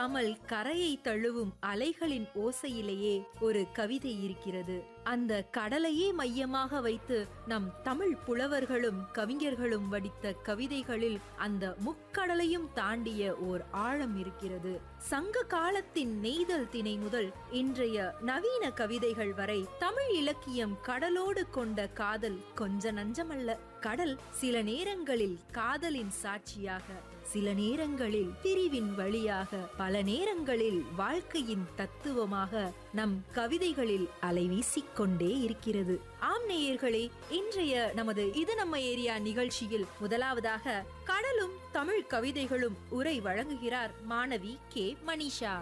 இல்லாமல் கரையை தழுவும் அலைகளின் ஓசையிலேயே ஒரு கவிதை இருக்கிறது அந்த கடலையே மையமாக வைத்து நம் தமிழ் புலவர்களும் கவிஞர்களும் வடித்த கவிதைகளில் அந்த முக்கடலையும் தாண்டிய ஓர் ஆழம் இருக்கிறது சங்க காலத்தின் நெய்தல் திணை முதல் இன்றைய நவீன கவிதைகள் வரை தமிழ் இலக்கியம் கடலோடு கொண்ட காதல் கொஞ்ச நஞ்சமல்ல கடல் சில நேரங்களில் காதலின் சாட்சியாக சில நேரங்களில் பிரிவின் வழியாக பல நேரங்களில் வாழ்க்கையின் தத்துவமாக நம் கவிதைகளில் அலைவீசிக் கொண்டே இருக்கிறது ஆம் நேயர்களே இன்றைய நமது இது நம்ம ஏரியா நிகழ்ச்சியில் முதலாவதாக கடலும் தமிழ் கவிதைகளும் உரை வழங்குகிறார் மாணவி கே மணிஷா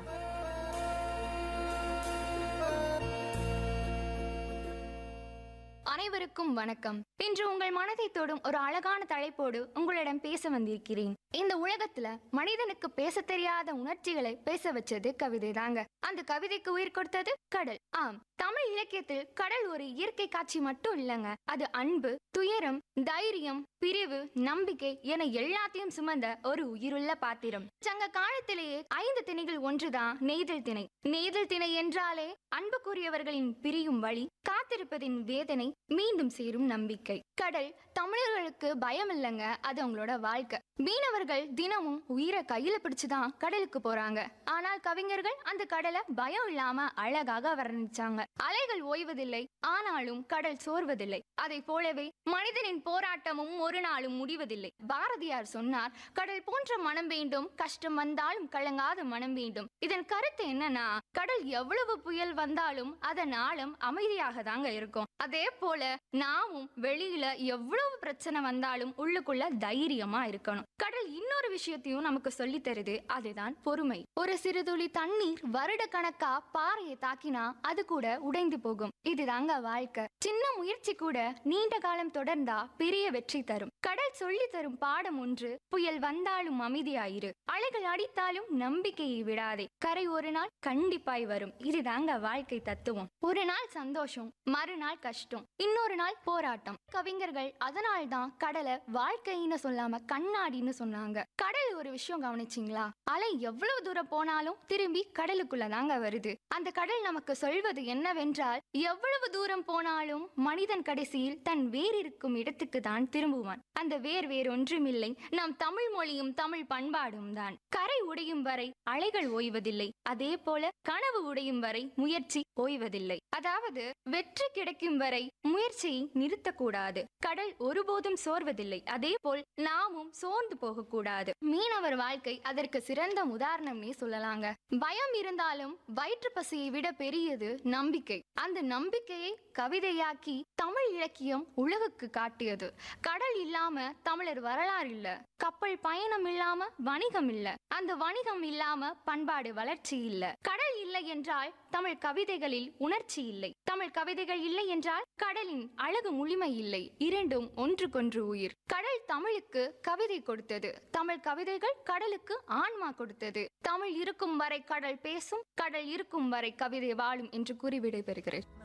அனைவருக்கும் வணக்கம் இன்று உங்கள் மனதை தொடும் ஒரு அழகான தலைப்போடு உங்களிடம் பேச வந்திருக்கிறேன் இந்த உலகத்துல மனிதனுக்கு பேச தெரியாத உணர்ச்சிகளை பேச வச்சது கவிதை தாங்க அந்த கவிதைக்கு உயிர் கொடுத்தது கடல் ஆம் தமிழ் இலக்கியத்தில் கடல் ஒரு இயற்கை காட்சி மட்டும் இல்லைங்க அது அன்பு துயரம் தைரியம் பிரிவு நம்பிக்கை என எல்லாத்தையும் சுமந்த ஒரு உயிருள்ள பாத்திரம் சங்க காலத்திலேயே ஐந்து திணைகள் ஒன்றுதான் நெய்தல் திணை நெய்தல் திணை என்றாலே அன்புக்குரியவர்களின் பிரியும் வழி காத்திருப்பதின் வேதனை மீண்டும் சேரும் நம்பிக்கை கடல் தமிழர்களுக்கு பயம் இல்லைங்க அது அவங்களோட வாழ்க்கை மீனவர்கள் தினமும் உயிரை கையில பிடிச்சுதான் கடலுக்கு போறாங்க ஆனால் கவிஞர்கள் அந்த கடலை பயம் இல்லாம அழகாக வர்ணிச்சாங்க அலைகள் ஓய்வதில்லை ஆனாலும் கடல் சோர்வதில்லை அதை போலவே மனிதனின் போராட்டமும் ஒரு நாளும் முடிவதில்லை பாரதியார் சொன்னார் கடல் போன்ற மனம் வேண்டும் கஷ்டம் வந்தாலும் கலங்காத மனம் வேண்டும் இதன் கருத்து என்னன்னா கடல் எவ்வளவு புயல் வந்தாலும் அதன் ஆழம் அமைதியாக தாங்க இருக்கும் அதே போல நாமும் வெளியில எவ்வளவு பிரச்சனை வந்தாலும் உள்ளுக்குள்ள தைரியமா இருக்கணும் கடல் இன்னொரு விஷயத்தையும் நமக்கு சொல்லி தருது அதுதான் பொறுமை ஒரு சிறுதுளி தண்ணீர் வருட கணக்கா பாறையை தாக்கினா அது கூட உடைந்து போகும் இதுதாங்க வாழ்க்கை சின்ன முயற்சி கூட நீண்ட காலம் தொடர்ந்தா பெரிய வெற்றி தரும் கடல் சொல்லி தரும் பாடம் ஒன்று புயல் வந்தாலும் அமைதியாயிரு அலைகள் அடித்தாலும் நம்பிக்கையை விடாதே கரை ஒரு நாள் கண்டிப்பாய் வரும் இதுதாங்க வாழ்க்கை தத்துவம் ஒரு நாள் சந்தோஷம் மறுநாள் கஷ்டம் இன்னொரு நாள் போராட்டம் கவிஞர்கள் அதனால்தான் கடலை வாழ்க்கைன்னு சொல்லாம கண்ணாடின்னு சொன்னாங்க கடல் ஒரு விஷயம் கவனிச்சிங்களா அலை எவ்வளவு தூரம் போனாலும் திரும்பி கடலுக்குள்ள தாங்க வருது அந்த கடல் நமக்கு சொல்வது என்னவென்றால் எவ்வளவு தூரம் போனாலும் மனிதன் கடைசியில் தன் வேர் இருக்கும் இடத்துக்கு தான் திரும்புவான் அந்த வேர் வேறொன்றுமில்லை நம் தமிழ் மொழியும் தமிழ் பண்பாடும் தான் கரை உடையும் வரை அலைகள் ஓய்வதில்லை அதே போல கனவு உடையும் வரை முயற்சி ஓய்வதில்லை அதாவது வெற்றி கிடைக்கும் வரை முயற்சியை நிறுத்தக்கூடாது கடல் ஒருபோதும் சோர்வதில்லை அதே போல் நாமும் சோர்ந்து போகக்கூடாது மீனவர் வாழ்க்கை அதற்கு சிறந்த உதாரணம்னே சொல்லலாங்க பயம் இருந்தாலும் வயிற்று பசியை விட பெரியது நம்பிக்கை அந்த நம்பிக்கையை கவிதையாக்கி தமிழ் இலக்கியம் உலகுக்கு காட்டியது கடல் இல்லாம தமிழர் வரலாறு இல்ல கப்பல் பயணம் இல்லாம வணிகம் இல்ல அந்த வணிகம் இல்லாம பண்பாடு வளர்ச்சி இல்ல கடல் இல்லை என்றால் தமிழ் கவிதைகளில் உணர்ச்சி இல்லை தமிழ் கவிதைகள் இல்லை என்றால் கடலின் அழகு முழுமை இல்லை இரண்டும் ஒன்றுக்கொன்று உயிர் கடல் தமிழுக்கு கவிதை கொடுத்தது தமிழ் கவிதைகள் கடலுக்கு ஆன்மா கொடுத்தது தமிழ் இருக்கும் வரை கடல் பேசும் கடல் இருக்கும் வரை கவிதை வாழும் என்று கூறி விடைபெறுகிறேன்